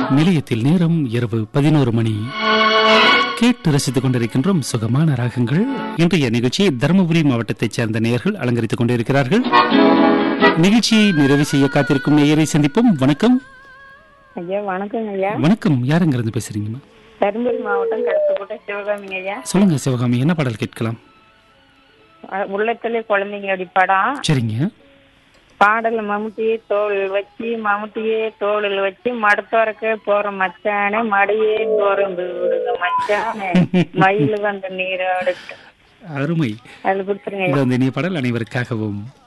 நிலையத்தில் நேரம் இரவு பதினோரு மணி கேட்டு ரசித்துக் கொண்டிருக்கின்றோம் சுகமான ராகங்கள் இன்றைய நிகழ்ச்சியை தருமபுரி மாவட்டத்தைச் சேர்ந்த நேயர்கள் அலங்கரித்துக் கொண்டிருக்கிறார்கள் நிகழ்ச்சியை நிறைவு செய்ய காத்திருக்கும் நேயரை சந்திப்போம் வணக்கம் ஐயா வணக்கங்க ஐயா வணக்கம் யாருங்கிருந்து பேசுறீங்கம்மா தருமபுரி மாவட்டம் கடத்தக்கோட்டை சிவகாமிங்க ஐயா சொல்லுங்க சிவகாமி என்ன பாடல் கேட்கலாம் அஹ் உள்ளத்திலே குழந்தைங்க அடி படம் சரிங்க பாடல் மம்முட்டியே தோல் வச்சு மம்முட்டியே தோளில் வச்சு மடத்தோரக்க போற மச்சானே மடியே திறந்து விடுங்க மச்சானே மயில் வந்து நீராடு அருமை அதுல கொடுத்துருங்க ஐயா இந்த இனிய பாடல் அனைவருக்காகவும்